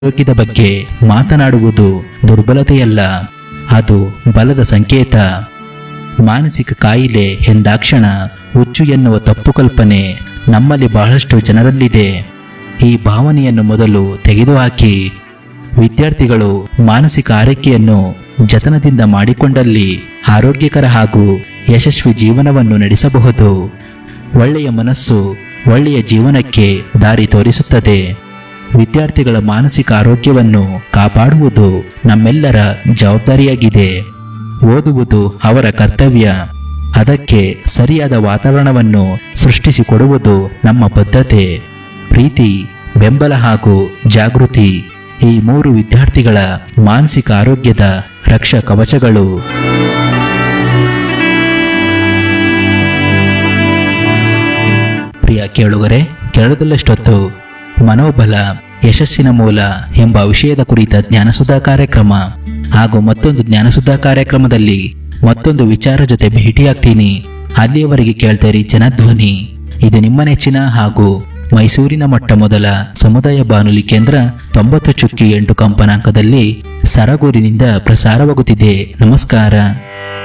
ಆರೋಗ್ಯದ ಬಗ್ಗೆ ಮಾತನಾಡುವುದು ದುರ್ಬಲತೆಯಲ್ಲ ಅದು ಬಲದ ಸಂಕೇತ ಮಾನಸಿಕ ಕಾಯಿಲೆ ಎಂದಾಕ್ಷಣ ಹುಚ್ಚು ಎನ್ನುವ ತಪ್ಪು ಕಲ್ಪನೆ ನಮ್ಮಲ್ಲಿ ಬಹಳಷ್ಟು ಜನರಲ್ಲಿದೆ ಈ ಭಾವನೆಯನ್ನು ಮೊದಲು ತೆಗೆದುಹಾಕಿ ವಿದ್ಯಾರ್ಥಿಗಳು ಮಾನಸಿಕ ಆರೈಕೆಯನ್ನು ಜತನದಿಂದ ಮಾಡಿಕೊಂಡಲ್ಲಿ ಆರೋಗ್ಯಕರ ಹಾಗೂ ಯಶಸ್ವಿ ಜೀವನವನ್ನು ನಡೆಸಬಹುದು ಒಳ್ಳೆಯ ಮನಸ್ಸು ಒಳ್ಳೆಯ ಜೀವನಕ್ಕೆ ದಾರಿ ತೋರಿಸುತ್ತದೆ ವಿದ್ಯಾರ್ಥಿಗಳ ಮಾನಸಿಕ ಆರೋಗ್ಯವನ್ನು ಕಾಪಾಡುವುದು ನಮ್ಮೆಲ್ಲರ ಜವಾಬ್ದಾರಿಯಾಗಿದೆ ಓದುವುದು ಅವರ ಕರ್ತವ್ಯ ಅದಕ್ಕೆ ಸರಿಯಾದ ವಾತಾವರಣವನ್ನು ಸೃಷ್ಟಿಸಿಕೊಡುವುದು ನಮ್ಮ ಬದ್ಧತೆ ಪ್ರೀತಿ ಬೆಂಬಲ ಹಾಗೂ ಜಾಗೃತಿ ಈ ಮೂರು ವಿದ್ಯಾರ್ಥಿಗಳ ಮಾನಸಿಕ ಆರೋಗ್ಯದ ರಕ್ಷಾ ಕವಚಗಳು ಪ್ರಿಯ ಕೇಳುಗರೆ ಕೇಳದಲ್ಲಷ್ಟೊತ್ತು ಮನೋಬಲ ಯಶಸ್ಸಿನ ಮೂಲ ಎಂಬ ವಿಷಯದ ಕುರಿತ ಜ್ಞಾನಸುಧಾ ಕಾರ್ಯಕ್ರಮ ಹಾಗೂ ಮತ್ತೊಂದು ಜ್ಞಾನಸುಧಾ ಕಾರ್ಯಕ್ರಮದಲ್ಲಿ ಮತ್ತೊಂದು ವಿಚಾರ ಜೊತೆ ಭೇಟಿಯಾಗ್ತೀನಿ ಅಲ್ಲಿಯವರೆಗೆ ಕೇಳ್ತೀರಿ ಜನಧ್ವನಿ ಇದು ನಿಮ್ಮ ನೆಚ್ಚಿನ ಹಾಗೂ ಮೈಸೂರಿನ ಮೊಟ್ಟ ಮೊದಲ ಸಮುದಾಯ ಬಾನುಲಿ ಕೇಂದ್ರ ತೊಂಬತ್ತು ಚುಕ್ಕಿ ಎಂಟು ಕಂಪನಾಂಕದಲ್ಲಿ ಸರಗೂರಿನಿಂದ ಪ್ರಸಾರವಾಗುತ್ತಿದೆ ನಮಸ್ಕಾರ